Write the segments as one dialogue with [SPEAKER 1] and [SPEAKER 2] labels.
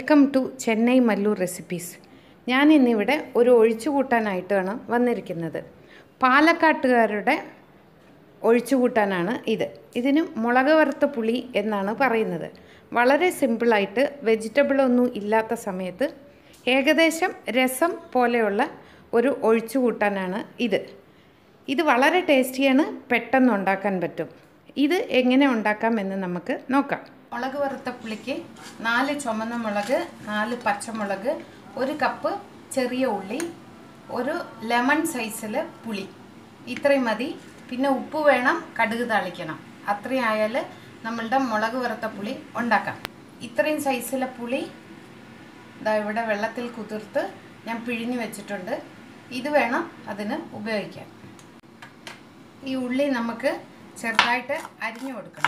[SPEAKER 1] welcome to Chennai Mallur recipes ഞാൻ ഇന്നിവിടെ ഒരു ഒഴിച്ചുകൂട്ടാനായിട്ടാണ് വന്നിരിക്കുന്നത് പാലക്കാട്ടുകാരുടെ ഒഴിച്ചുകൂട്ടാനാണ് ഇത് ഇതിന് മുളക് വറുത്ത പുളി എന്നാണ് പറയുന്നത് വളരെ സിമ്പിളായിട്ട് വെജിറ്റബിളൊന്നും ഇല്ലാത്ത സമയത്ത് ഏകദേശം രസം പോലെയുള്ള ഒരു ഒഴിച്ചുകൂട്ടാനാണ് ഇത് ഇത് വളരെ ടേസ്റ്റിയാണ് പെട്ടെന്ന് ഉണ്ടാക്കാൻ പറ്റും ഇത് എങ്ങനെ ഉണ്ടാക്കാമെന്ന് നമുക്ക് നോക്കാം മുളക് വറുത്ത പുളിക്ക് നാല് ചുമന്ന മുളക് നാല് പച്ചമുളക് ഒരു കപ്പ് ചെറിയ ഉള്ളി ഒരു ലെമൺ സൈസിൽ പുളി ഇത്രയും മതി പിന്നെ ഉപ്പ് വേണം കടുക് താളിക്കണം അത്രയും ആയാൽ നമ്മളുടെ മുളക് വറുത്ത പുളി ഉണ്ടാക്കാം ഇത്രയും സൈസിലെ പുളി ഇതാ ഇവിടെ വെള്ളത്തിൽ കുതിർത്ത് ഞാൻ പിഴിഞ്ഞ് വെച്ചിട്ടുണ്ട് ഇത് വേണം അതിന് ഉപയോഗിക്കാൻ ഈ ഉള്ളി നമുക്ക് ചെറുതായിട്ട് അരിഞ്ഞു കൊടുക്കണം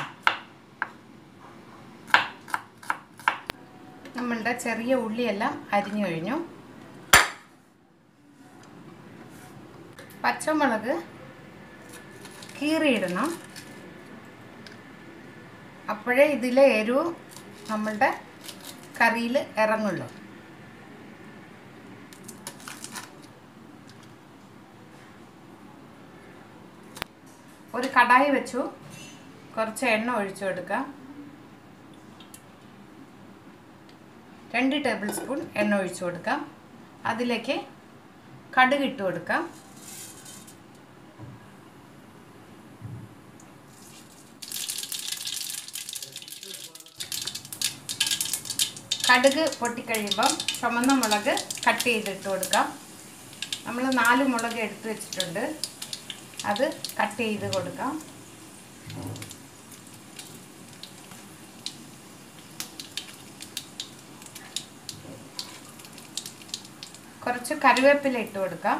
[SPEAKER 1] നമ്മളുടെ ചെറിയ ഉള്ളിയെല്ലാം അരിഞ്ഞു കഴിഞ്ഞു പച്ചമുളക് കീറിയിടണം അപ്പോഴേ ഇതിലെ എരിവ് നമ്മളുടെ കറിയിൽ ഇറങ്ങുള്ളൂ ഒരു കടായി വെച്ചു കുറച്ച് എണ്ണ ഒഴിച്ചു കൊടുക്കാം രണ്ട് ടേബിൾ സ്പൂൺ എണ്ണ ഒഴിച്ചു കൊടുക്കാം അതിലേക്ക് കടുക് ഇട്ട് കൊടുക്കാം കടുക് പൊട്ടിക്കഴിയുമ്പം ചുമന്ന മുളക് കട്ട് ചെയ്തിട്ട് കൊടുക്കാം നമ്മൾ നാല് മുളക് എടുത്ത് വെച്ചിട്ടുണ്ട് അത് കട്ട് ചെയ്ത് കൊടുക്കാം കുറച്ച് കറിവേപ്പില ഇട്ട് കൊടുക്കാം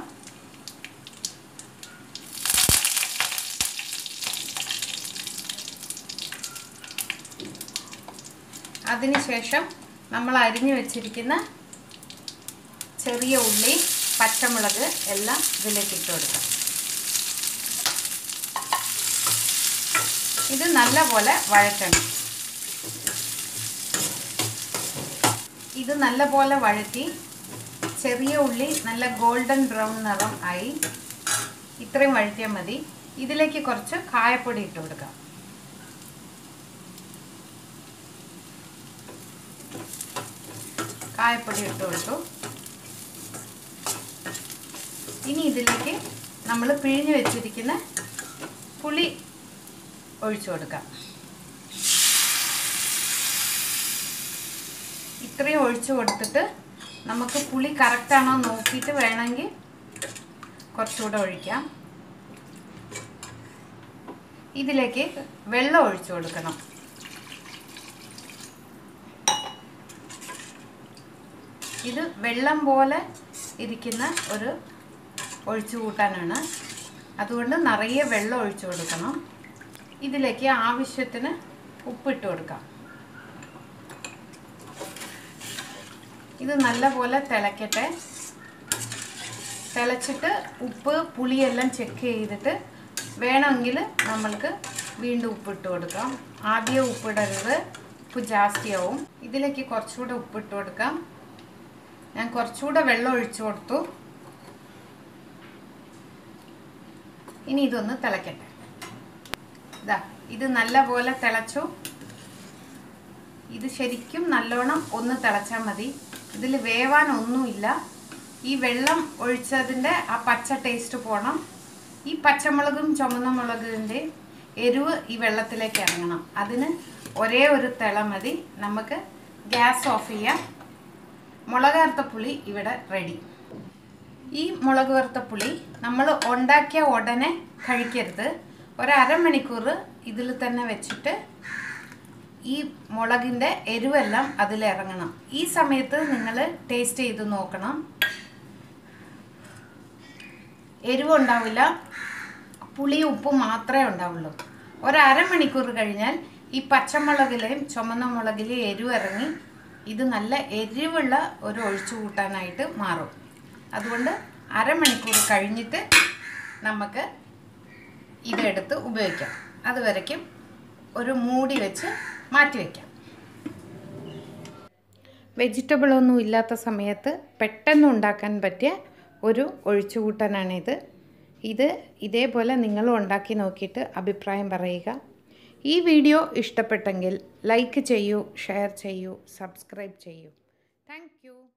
[SPEAKER 1] അതിനുശേഷം നമ്മൾ അരിഞ്ഞു വെച്ചിരിക്കുന്ന ചെറിയ ഉള്ളി പച്ചമുളക് എല്ലാം ഇതിലേക്ക് ഇട്ട് കൊടുക്കാം ഇത് നല്ലപോലെ വഴറ്റണം ഇത് നല്ലപോലെ വഴറ്റി ചെറിയ ഉള്ളി നല്ല ഗോൾഡൻ ബ്രൗൺ നിറം ആയി ഇത്രയും വഴറ്റിയാൽ മതി ഇതിലേക്ക് കുറച്ച് കായപ്പൊടി ഇട്ട് കൊടുക്കാം കായപ്പൊടി ഇട്ട് കൊടുത്തു ഇനി ഇതിലേക്ക് നമ്മൾ പിഴിഞ്ഞു വെച്ചിരിക്കുന്ന പുളി ഒഴിച്ചു കൊടുക്കാം ഇത്രയും ഒഴിച്ചു കൊടുത്തിട്ട് നമുക്ക് പുളി കറക്റ്റാണോ നോക്കിയിട്ട് വേണമെങ്കിൽ കുറച്ചുകൂടെ ഒഴിക്കാം ഇതിലേക്ക് വെള്ളം ഒഴിച്ചു കൊടുക്കണം ഇത് വെള്ളം പോലെ ഇരിക്കുന്ന ഒരു ഒഴിച്ചു കൂട്ടാനാണ് അതുകൊണ്ട് നിറയെ വെള്ളം ഒഴിച്ചു കൊടുക്കണം ഇതിലേക്ക് ആവശ്യത്തിന് ഉപ്പിട്ട് കൊടുക്കാം ഇത് നല്ലപോലെ തിളയ്ക്കട്ടെ തിളച്ചിട്ട് ഉപ്പ് പുളിയെല്ലാം ചെക്ക് ചെയ്തിട്ട് വേണമെങ്കിൽ നമ്മൾക്ക് വീണ്ടും ഉപ്പിട്ട് കൊടുക്കാം ആദ്യം ഉപ്പിടരുത് ഉപ്പ് ജാസ്തിയാവും ഇതിലേക്ക് കുറച്ചുകൂടെ ഉപ്പിട്ട് കൊടുക്കാം ഞാൻ കുറച്ചുകൂടെ വെള്ളം ഒഴിച്ചു കൊടുത്തു ഇനി ഇതൊന്ന് തിളയ്ക്കട്ടെ ഇതാ ഇത് നല്ലപോലെ തിളച്ചു ഇത് ശരിക്കും നല്ലോണം ഒന്ന് തിളച്ചാൽ മതി ഇതിൽ വേവാനൊന്നുമില്ല ഈ വെള്ളം ഒഴിച്ചതിൻ്റെ ആ പച്ച ടേസ്റ്റ് പോകണം ഈ പച്ചമുളകും ചുമന്ന മുളകിൻ്റെ എരിവ് ഈ വെള്ളത്തിലേക്ക് ഇറങ്ങണം അതിന് ഒരേ ഒരു തിള മതി നമുക്ക് ഗ്യാസ് ഓഫ് ചെയ്യാം മുളക് വറുത്ത പുളി ഇവിടെ റെഡി ഈ മുളക് വറുത്ത പുളി നമ്മൾ ഉണ്ടാക്കിയ ഉടനെ കഴിക്കരുത് ഒരു അരമണിക്കൂർ ഇതിൽ തന്നെ വെച്ചിട്ട് ഈ മുളകിൻ്റെ എരിവെല്ലാം അതിലിറങ്ങണം ഈ സമയത്ത് നിങ്ങൾ ടേസ്റ്റ് ചെയ്ത് നോക്കണം എരിവുണ്ടാവില്ല പുളി ഉപ്പ് മാത്രമേ ഉണ്ടാവുള്ളൂ ഒരു അരമണിക്കൂർ കഴിഞ്ഞാൽ ഈ പച്ചമുളകിലെയും ചുമന്ന മുളകിലെയും എരിവ് ഇറങ്ങി ഇത് നല്ല എരിവുള്ള ഒരു ഒഴിച്ചു കൂട്ടാനായിട്ട് മാറും അതുകൊണ്ട് അരമണിക്കൂർ കഴിഞ്ഞിട്ട് നമുക്ക് ഇതെടുത്ത് ഉപയോഗിക്കാം അതുവരയ്ക്കും ഒരു മൂടി വെച്ച് മാറ്റി വയ്ക്കാം വെജിറ്റബിളൊന്നും ഇല്ലാത്ത സമയത്ത് പെട്ടെന്ന് ഉണ്ടാക്കാൻ പറ്റിയ ഒരു ഒഴിച്ചുകൂട്ടാനാണിത് ഇത് ഇതേപോലെ നിങ്ങളും ഉണ്ടാക്കി നോക്കിയിട്ട് അഭിപ്രായം പറയുക ഈ വീഡിയോ ഇഷ്ടപ്പെട്ടെങ്കിൽ ലൈക്ക് ചെയ്യൂ ഷെയർ ചെയ്യൂ സബ്സ്ക്രൈബ് ചെയ്യൂ താങ്ക്